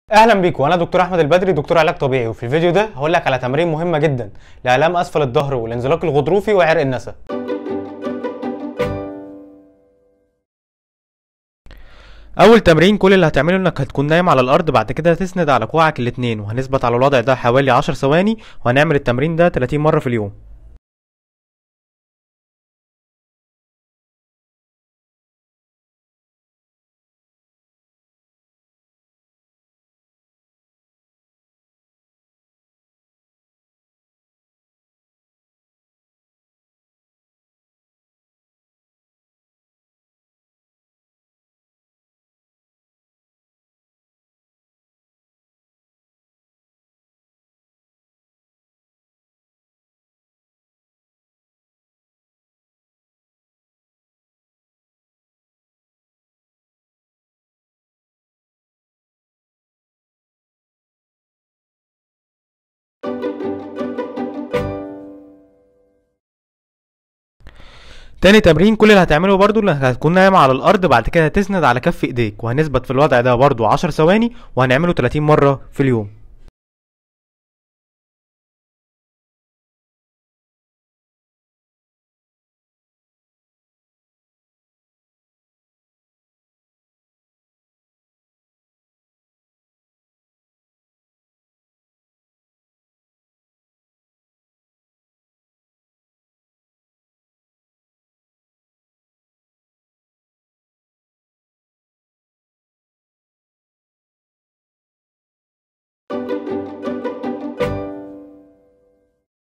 اهلا بيكم انا دكتور احمد البدري دكتور علاج طبيعي وفي الفيديو ده هقول لك على تمارين مهمه جدا لالام اسفل الظهر والانزلاق الغضروفي وعرق النسا اول تمرين كل اللي هتعمله انك هتكون نايم على الارض بعد كده هتسند على كوعك الاتنين وهنثبت على الوضع ده حوالي 10 ثواني وهنعمل التمرين ده 30 مره في اليوم تاني تمرين كل اللي هتعمله برضو انك هتكون نايم على الارض بعد كده هتسند على كف ايديك وهنثبت في الوضع ده برضو 10 ثواني وهنعمله 30 مرة في اليوم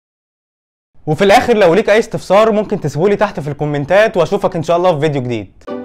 وفي الاخر لو ليك اي استفسار ممكن تسيبولي تحت في الكومنتات واشوفك ان شاء الله في فيديو جديد